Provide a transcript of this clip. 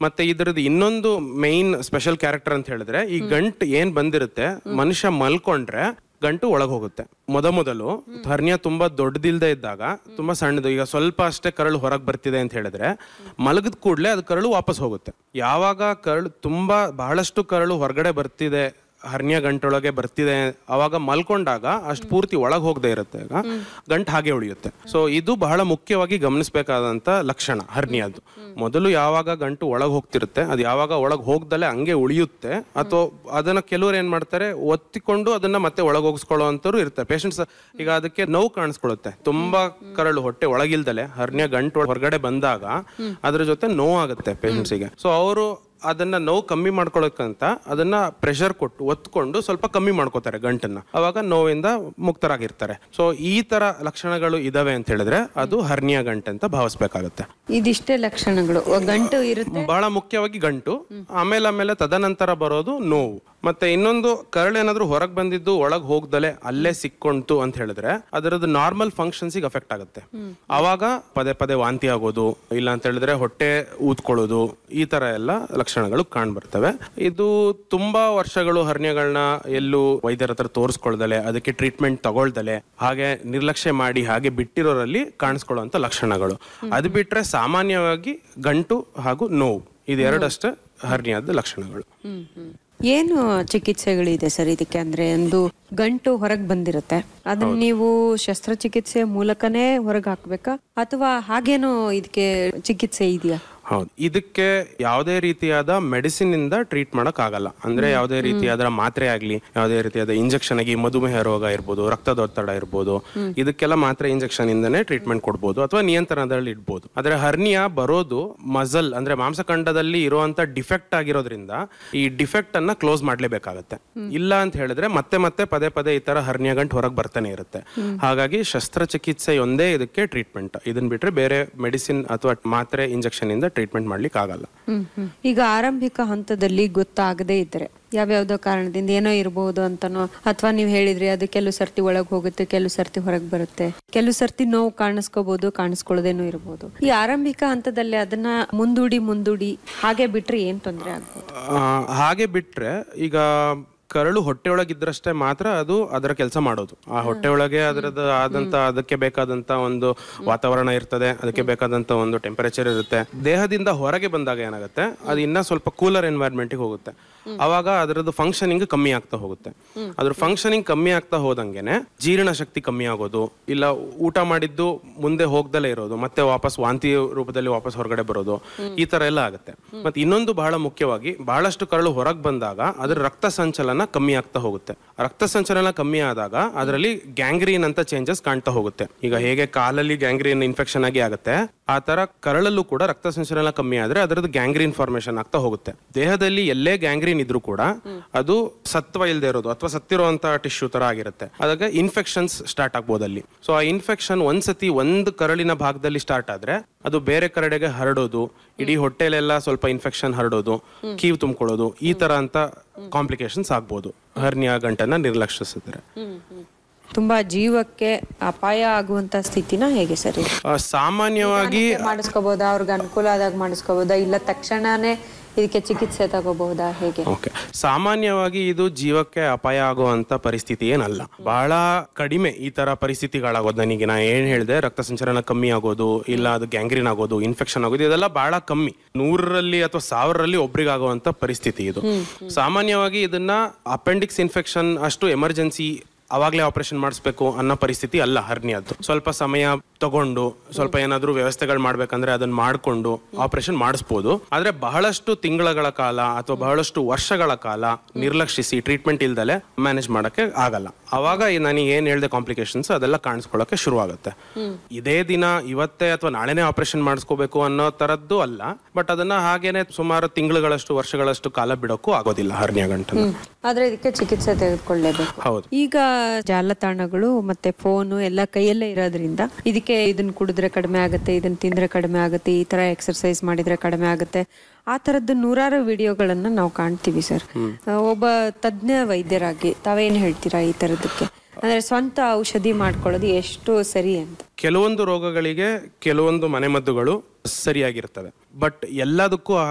ಮತ್ತೆ ಇದರದ್ದು ಇನ್ನೊಂದು ಮೈನ್ ಸ್ಪೆಷಲ್ ಕ್ಯಾರೆಕ್ಟರ್ ಅಂತ ಹೇಳಿದ್ರೆ ಈ ಗಂಟ್ ಏನ್ ಬಂದಿರುತ್ತೆ ಮನುಷ್ಯ ಮಲ್ಕೊಂಡ್ರೆ ಗಂಟು ಒಳಗೆ ಹೋಗುತ್ತೆ ಮೊದ ಮೊದಲು ಹರ್ನಿಯ ತುಂಬಾ ದೊಡ್ಡದಿಲ್ದೇ ಇದ್ದಾಗ ತುಂಬಾ ಸಣ್ಣದು ಈಗ ಸ್ವಲ್ಪ ಅಷ್ಟೇ ಕರಳು ಹೊರಗೆ ಬರ್ತಿದೆ ಅಂತ ಹೇಳಿದ್ರೆ ಮಲಗಿದ ಕೂಡಲೇ ಅದು ಕರಳು ವಾಪಸ್ ಹೋಗುತ್ತೆ ಯಾವಾಗ ಕರಳು ತುಂಬಾ ಬಹಳಷ್ಟು ಕರಳು ಹೊರಗಡೆ ಬರ್ತಿದೆ ಹರ್ನಿಯ ಗಂಟೊಳಗೆ ಬರ್ತಿದೆ ಅವಾಗ ಮಲ್ಕೊಂಡಾಗ ಅಷ್ಟು ಪೂರ್ತಿ ಒಳಗೆ ಹೋಗದೆ ಇರುತ್ತೆ ಆಗ ಗಂಟು ಹಾಗೆ ಉಳಿಯುತ್ತೆ ಸೊ ಇದು ಬಹಳ ಮುಖ್ಯವಾಗಿ ಗಮನಿಸಬೇಕಾದಂತ ಲಕ್ಷಣ ಹರ್ನಿಯದ್ದು ಮೊದಲು ಯಾವಾಗ ಗಂಟು ಒಳಗೆ ಹೋಗ್ತಿರುತ್ತೆ ಅದು ಯಾವಾಗ ಒಳಗೆ ಹೋಗ್ದಲೆ ಹಂಗೆ ಉಳಿಯುತ್ತೆ ಅಥವಾ ಅದನ್ನ ಕೆಲವರು ಏನ್ ಮಾಡ್ತಾರೆ ಒತ್ತಿಕೊಂಡು ಅದನ್ನ ಮತ್ತೆ ಒಳಗೆ ಹೋಗಿಸ್ಕೊಳ್ಳೋ ಅಂತವ್ರು ಇರ್ತಾರೆ ಪೇಷಂಟ್ಸ್ ಈಗ ಅದಕ್ಕೆ ನೋವು ಕಾಣಿಸ್ಕೊಳ್ಳುತ್ತೆ ತುಂಬಾ ಕರಳು ಹೊಟ್ಟೆ ಒಳಗಿಲ್ದಲೆ ಹರ್ನಿಯ ಗಂಟು ಹೊರಗಡೆ ಬಂದಾಗ ಅದ್ರ ಜೊತೆ ನೋವಾಗುತ್ತೆ ಪೇಷಂಟ್ಸಿಗೆ ಸೊ ಅವರು ಅದನ್ನ ನೋವು ಕಮ್ಮಿ ಮಾಡ್ಕೊಳಕ್ಕಂತ ಅದನ್ನ ಪ್ರೆಷರ್ ಕೊಟ್ಟು ಒತ್ಕೊಂಡು ಸ್ವಲ್ಪ ಕಮ್ಮಿ ಮಾಡ್ಕೋತಾರೆ ಗಂಟನ್ನ ಅವಾಗ ನೋವಿಂದ ಮುಕ್ತರಾಗಿರ್ತಾರೆ ಸೊ ಈ ತರ ಲಕ್ಷಣಗಳು ಇದಾವೆ ಅಂತ ಹೇಳಿದ್ರೆ ಅದು ಹರ್ನಿಯ ಗಂಟು ಅಂತ ಭಾವಿಸ್ಬೇಕಾಗತ್ತೆ ಇದಿಷ್ಟೇ ಲಕ್ಷಣಗಳು ಒ- ಗಂಟು ಇರುತ್ತೆ ಬಹಳ ಮುಖ್ಯವಾಗಿ ಗಂಟು ಆಮೇಲೆ ಆಮೇಲೆ ತದನಂತರ ಬರೋದು ನೋವು ಮತ್ತೆ ಇನ್ನೊಂದು ಕರಳು ಏನಾದ್ರೂ ಹೊರಗೆ ಬಂದಿದ್ದು ಒಳಗ್ ಹೋಗ್ದಲೆ ಅಲ್ಲೇ ಸಿಕ್ಕೊಂತು ಅಂತ ಹೇಳಿದ್ರೆ ಅದರದ್ದು ನಾರ್ಮಲ್ ಫಂಕ್ಷನ್ಸ್ ಅಫೆಕ್ಟ್ ಆಗುತ್ತೆ ಅವಾಗ ಪದೇ ಪದೇ ವಾಂತಿ ಆಗೋದು ಇಲ್ಲ ಅಂತ ಹೇಳಿದ್ರೆ ಹೊಟ್ಟೆ ಊದ್ಕೊಳ್ಳೋದು ಈ ತರ ಎಲ್ಲ ಲಕ್ಷಣಗಳು ಕಾಣ್ ಬರ್ತವೆ ಇದು ತುಂಬಾ ವರ್ಷಗಳು ಹರ್ನಿಯಗಳನ್ನ ಎಲ್ಲೂ ವೈದ್ಯರ ಹತ್ರ ತೋರಿಸ್ಕೊಳ್ದಲೆ ಅದಕ್ಕೆ ಟ್ರೀಟ್ಮೆಂಟ್ ತಗೊಳ್ದಲೆ ಹಾಗೆ ನಿರ್ಲಕ್ಷ್ಯ ಮಾಡಿ ಹಾಗೆ ಬಿಟ್ಟಿರೋರಲ್ಲಿ ಕಾಣಿಸ್ಕೊಳ್ಳುವಂತ ಲಕ್ಷಣಗಳು ಅದು ಬಿಟ್ರೆ ಸಾಮಾನ್ಯವಾಗಿ ಗಂಟು ಹಾಗೂ ನೋವು ಇದೆರಡಷ್ಟೇ ಹರ್ನಿಯಾದ ಲಕ್ಷಣಗಳು ಹ್ಮ್ ಹ್ಮ್. ಏನು ಚಿಕಿತ್ಸೆಗಳಿದೆ ಸರ್ ಇದಕ್ಕೆ ಅಂದ್ರೆ ಒಂದು ಗಂಟು ಹೊರಗ್ ಬಂದಿರುತ್ತೆ ಅದನ್ನ ನೀವು ಶಸ್ತ್ರಚಿಕಿತ್ಸೆ ಮೂಲಕನೇ ಹೊರಗ್ ಹಾಕ್ಬೇಕಾ ಅಥವಾ ಹಾಗೇನು ಇದಕ್ಕೆ ಚಿಕಿತ್ಸೆ ಇದೆಯಾ ಹೌದು ಇದಕ್ಕೆ ಯಾವುದೇ ರೀತಿಯಾದ ಮೆಡಿಸಿನ್ ಇಂದ ಟ್ರೀಟ್ ಮಾಡಕ್ ಆಗಲ್ಲ ಅಂದ್ರೆ ಯಾವುದೇ ರೀತಿಯಾದ ಮಾತ್ರೆ ಆಗ್ಲಿ ಯಾವುದೇ ರೀತಿಯಾದ ಇಂಜೆಕ್ಷನ್ ಆಗಿ ಮಧುಮೇಹ ರೋಗ ಇರ್ಬೋದು ರಕ್ತದೊತ್ತಡ ಇರ್ಬೋದು ಇದಕ್ಕೆಲ್ಲ ಮಾತ್ರೆ ಇಂಜೆಕ್ಷನ್ ಇಂದನೇ ಟ್ರೀಟ್ಮೆಂಟ್ ಕೊಡ್ಬೋದು ಅಥವಾ ನಿಯಂತ್ರಣದಲ್ಲಿ ಇಡ್ಬೋದು ಆದ್ರೆ ಹರ್ನಿಯ ಬರೋದು ಮಜಲ್ ಅಂದ್ರೆ ಮಾಂಸಖಂಡದಲ್ಲಿ ಇರುವಂತ ಡಿಫೆಕ್ಟ್ ಆಗಿರೋದ್ರಿಂದ ಈ ಡಿಫೆಕ್ಟ್ ಅನ್ನ ಕ್ಲೋಸ್ ಮಾಡ್ಲೇಬೇಕಾಗತ್ತೆ ಇಲ್ಲ ಅಂತ ಹೇಳಿದ್ರೆ ಮತ್ತೆ ಮತ್ತೆ ಪದೇ ಪದೇ ಈ ತರ ಹರ್ನಿಯ ಗಂಟು ಹೊರಗೆ ಬರ್ತಾನೆ ಇರುತ್ತೆ ಹಾಗಾಗಿ ಶಸ್ತ್ರಚಿಕಿತ್ಸೆಯೊಂದೇ ಇದಕ್ಕೆ ಟ್ರೀಟ್ಮೆಂಟ್ ಇದನ್ ಬಿಟ್ರೆ ಬೇರೆ ಮೆಡಿಸಿನ್ ಅಥವಾ ಮಾತ್ರೆ ಇಂಜೆಕ್ಷನ್ ಇಂದ ಟ್ರೀಟ್ಮೆಂಟ್ ಮಾಡ್ಲಿಕ್ಕೆ ಆಗಲ್ಲ ಹ್ಮ್ ಹ್ಮ್. ಈಗ ಆರಂಭಿಕ ಹಂತದಲ್ಲಿ ಗೊತ್ತಾಗದೇ ಇದ್ರೆ ಯಾವ್ಯಾವ್ದೋ ಕಾರಣದಿಂದ ಏನೋ ಇರಬಹುದು ಅಂತನೋ ಅಥವಾ ನೀವು ಹೇಳಿದ್ರಿ ಅದು ಕೆಲವು ಸರ್ತಿ ಒಳಗ್ ಹೋಗುತ್ತೆ ಕೆಲವು ಸರ್ತಿ ಹೊರಗ್ ಬರುತ್ತೆ ಕೆಲವು ಸರ್ತಿ ನೋವು ಕಾಣಿಸ್ಕೋಬಹುದು ಕಾಣಿಸ್ಕೊಳ್ಳೋದೇನೂ ಇರಬಹುದು ಈ ಆರಂಭಿಕ ಹಂತದಲ್ಲಿ ಅದನ್ನ ಮುಂದೂಡಿ ಮುಂದೂಡಿ ಹಾಗೆ ಬಿಟ್ರೆ ಏನ್ ತೊಂದರೆ ಆಗ್ಬೋದು ಆ, ಹಾಗೆ ಬಿಟ್ರೆ ಈಗ ಕರಳು ಹೊಟ್ಟೆ ಒಳಗಿದ್ರಷ್ಟೇ ಮಾತ್ರ ಅದು ಅದರ ಕೆಲಸ ಮಾಡೋದು ಆ ಹೊಟ್ಟೆ ಒಳಗೆ ಅದರದ್ದು ಆದಂತ ಅದಕ್ಕೆ ಬೇಕಾದಂತ ಒಂದು ವಾತಾವರಣ ಇರ್ತದೆ ಅದಕ್ಕೆ ಬೇಕಾದಂತ ಒಂದು ಟೆಂಪರೇಚರ್ ಇರುತ್ತೆ ದೇಹದಿಂದ ಹೊರಗೆ ಬಂದಾಗ ಏನಾಗುತ್ತೆ ಅದು ಇನ್ನ ಸ್ವಲ್ಪ ಕೂಲರ್ ಎನ್ವೈರ್ಮೆಂಟ್ಗೆ ಹೋಗುತ್ತೆ ಅವಾಗ ಅದರದ್ದು ಫಂಕ್ಷನಿಂಗ್ ಕಮ್ಮಿ ಆಗ್ತಾ ಹೋಗುತ್ತೆ ಅದ್ರ ಫಂಕ್ಷನಿಂಗ್ ಕಮ್ಮಿ ಆಗ್ತಾ ಹೋದಂಗೆನೆ ಜೀರ್ಣ ಶಕ್ತಿ ಕಮ್ಮಿ ಆಗೋದು ಇಲ್ಲ ಊಟ ಮಾಡಿದ್ದು ಮುಂದೆ ಹೋಗ್ದಲೇ ಇರೋದು ಮತ್ತೆ ವಾಪಸ್ ವಾಂತಿ ರೂಪದಲ್ಲಿ ವಾಪಸ್ ಹೊರಗಡೆ ಬರೋದು ಈ ತರ ಎಲ್ಲ ಆಗುತ್ತೆ ಮತ್ತೆ ಇನ್ನೊಂದು ಬಹಳ ಮುಖ್ಯವಾಗಿ ಬಹಳಷ್ಟು ಕರಳು ಹೊರಗೆ ಬಂದಾಗ ಅದ್ರ ರಕ್ತ ಸಂಚಲನ ಕಮ್ಮಿ ಆಗ್ತಾ ಹೋಗುತ್ತೆ ರಕ್ತ ಸಂಚಲನ ಕಮ್ಮಿ ಆದಾಗ ಅದರಲ್ಲಿ ಗ್ಯಾಂಗ್ರೀನ್ ಅಂತ ಚೇಂಜಸ್ ಕಾಣ್ತಾ ಹೋಗುತ್ತೆ ಈಗ ಹೇಗೆ ಕಾಲಲ್ಲಿ ಗ್ಯಾಂಗ್ರೀನ್ ಇನ್ಫೆಕ್ಷನ್ ಆಗಿ ಆಗುತ್ತೆ ಆ ತರ ಕರಳಲ್ಲೂ ಕೂಡ ರಕ್ತ ಸಂಚಲನ ಕಮ್ಮಿ ಆದ್ರೆ ಅದರದ್ದು ಗ್ಯಾಂಗ್ರೀನ್ ಫಾರ್ಮೇಶನ್ ಆಗ್ತಾ ಹೋಗುತ್ತೆ ದೇಹದಲ್ಲಿ ಎಲ್ಲೇ ಗ್ಯಾಂಗ್ರೀನ್ ಇದ್ರೂ ಕೂಡ ಅದು ಸತ್ವ ಇಲ್ಲದೆ ಇರೋದು ಅಥವಾ ಸತ್ತಿರುವಂತ ಟಿಶ್ಯೂ ತರ ಆಗಿರುತ್ತೆ ಅದಾಗ ಇನ್ಫೆಕ್ಷನ್ಸ್ ಸ್ಟಾರ್ಟ್ ಆಗ್ಬೋದು ಅಲ್ಲಿ ಸೊ ಆ ಇನ್ಫೆಕ್ಷನ್ ಒಂದ್ಸತಿ ಒಂದು ಕರಳಿನ ಭಾಗದಲ್ಲಿ ಸ್ಟಾರ್ಟ್ ಆದ್ರೆ ಅದು ಬೇರೆ ಕರಡೆಗೆ ಹರಡೋದು ಇಡೀ ಹೊಟ್ಟೆಲೆಲ್ಲ ಸ್ವಲ್ಪ ಇನ್ಫೆಕ್ಷನ್ ಹರಡೋದು ಕೀವು ತುಂಬಿಕೊಳ್ಳೋದು ಈ ತರ ಅಂತ ಕಾಂಪ್ಲಿಕೇಶನ್ಸ್ ಆಗ್ಬೋದು ಹರ್ನಿಯಾ ಗಂಟನ್ನ ನಿರ್ಲಕ್ಷಿಸಿದ್ರೆ ತುಂಬಾ ಜೀವಕ್ಕೆ ಅಪಾಯ ಆಗುವಂತ ಸ್ಥಿತಿನ ಹೇಗೆ ಸರ್ ಇದು? ಆ, ಸಾಮಾನ್ಯವಾಗಿ ಮಾಡಿಸ್ಕೋಬಹುದಾ ಅವ್ರಿಗೆ ಅನುಕೂಲ ಆದಾಗ ಮಾಡಿಸ್ಕೋಬಹುದಾ ಇಲ್ಲ ತಕ್ಷಣನೇ ಇದಕ್ಕೆ ಚಿಕಿತ್ಸೆ ತಗೋಬಹುದಾ ಹೇಗೆ ಓಕೆ ಸಾಮಾನ್ಯವಾಗಿ ಇದು ಜೀವಕ್ಕೆ ಅಪಾಯ ಆಗುವಂತ ಪರಿಸ್ಥಿತಿ ಏನಲ್ಲ ಬಹಳ ಕಡಿಮೆ ಈ ತರ ಪರಿಸ್ಥಿತಿಗಳಾಗೋದು ನನಗೆ ನಾ ಏನ್ ಹೇಳಿದೆ ರಕ್ತ ಸಂಚಲನ ಕಮ್ಮಿ ಆಗೋದು ಇಲ್ಲ ಅದು ಗ್ಯಾಂಗ್ರೀನ್ ಆಗೋದು ಇನ್ಫೆಕ್ಷನ್ ಆಗೋದು ಇದೆಲ್ಲ ಬಹಳ ಕಮ್ಮಿ ನೂರರಲ್ಲಿ ಅಥವಾ ಸಾವಿರರಲ್ಲಿ ಒಬ್ರಿಗಾಗುವಂತ ಪರಿಸ್ಥಿತಿ ಇದು ಸಾಮಾನ್ಯವಾಗಿ ಇದನ್ನ ಅಪೆಂಡಿಕ್ಸ್ ಇನ್ಫೆಕ್ಷನ್ ಅಷ್ಟು ಎಮರ್ಜೆನ್ಸಿ ಅವಾಗಲೇ ಆಪರೇಷನ್ ಮಾಡಿಸ್ಬೇಕು ಅನ್ನೋ ಪರಿಸ್ಥಿತಿ ಅಲ್ಲ ಹರ್ನಿಯದ್ದು ಸ್ವಲ್ಪ ಸಮಯ ತಗೊಂಡು ಸ್ವಲ್ಪ ಏನಾದ್ರೂ ವ್ಯವಸ್ಥೆಗಳು ಮಾಡ್ಬೇಕಂದ್ರೆ ಅದನ್ನ ಮಾಡ್ಕೊಂಡು ಆಪರೇಷನ್ ಮಾಡಿಸ್ಬೋದು ಆದ್ರೆ ಬಹಳಷ್ಟು ತಿಂಗಳ ಕಾಲ ಅಥವಾ ಬಹಳಷ್ಟು ವರ್ಷಗಳ ಕಾಲ ನಿರ್ಲಕ್ಷಿಸಿ ಟ್ರೀಟ್ಮೆಂಟ್ ಇಲ್ದಲೆ ಮ್ಯಾನೇಜ್ ಮಾಡಕ್ಕೆ ಆಗಲ್ಲ ಅವಾಗ ಈ ನನಗೆ ಏನ್ ಹೇಳ್ದೆ ಕಾಂಪ್ಲಿಕೇಶನ್ಸ್ ಅದೆಲ್ಲ ಕಾಣಿಸ್ಕೊಳ್ಳೋಕೆ ಶುರು ಆಗುತ್ತೆ ಇದೇ ದಿನ ಇವತ್ತೇ ಅಥವಾ ನಾಳೆನೇ ಆಪರೇಷನ್ ಮಾಡಿಸ್ಕೋಬೇಕು ಅನ್ನೋ ತರದ್ದು ಅಲ್ಲ ಬಟ್ ಅದನ್ನ ಹಾಗೇನೆ ಸುಮಾರು ತಿಂಗಳುಗಳಷ್ಟು ವರ್ಷಗಳಷ್ಟು ಕಾಲ ಬಿಡೋಕ್ಕೂ ಆಗೋದಿಲ್ಲ ಹರ್ನಿಯ ಗಂಟನ್ನು ಆದ್ರೆ ಇದಕ್ಕೆ ಚಿಕಿತ್ಸೆ ತೆಗೆದುಕೊಳ್ಳೇಬೇಕು ಹೌದು ಈಗ ಜಾಲತಾಣಗಳು ಮತ್ತೆ ಫೋನು ಎಲ್ಲ ಕೈಯಲ್ಲೇ ಇರೋದ್ರಿಂದ ಇದಕ್ಕೆ ಇದನ್ನ ಕುಡಿದ್ರೆ ಕಡಿಮೆ ಆಗುತ್ತೆ ಇದನ್ನ ತಿಂದ್ರೆ ಕಡಿಮೆ ಆಗುತ್ತೆ ಈ ತರ ಎಕ್ಸರ್ಸೈಸ್ ಮಾಡಿದ್ರೆ ಕಡಿಮೆ ಆಗುತ್ತೆ ಆ ತರದ್ದು ನೂರಾರು ವಿಡಿಯೋಗಳನ್ನ ನಾವು ಕಾಣ್ತೀವಿ ಸರ್ ಒಬ್ಬ ತಜ್ಞ ವೈದ್ಯರಾಗಿ ತಾವೇನ್ ಹೇಳ್ತೀರಾ ಈ ತರದಕ್ಕೆ ಅಂದ್ರೆ ಸ್ವಂತ ಔಷಧಿ ಮಾಡ್ಕೊಳ್ಳೋದು ಎಷ್ಟು ಸರಿ ಅಂತ ಕೆಲವೊಂದು ರೋಗಗಳಿಗೆ ಕೆಲವೊಂದು ಮನೆಮದ್ದುಗಳು ಸರಿಯಾಗಿರ್ತವೆ ಬಟ್ ಎಲ್ಲದಕ್ಕೂ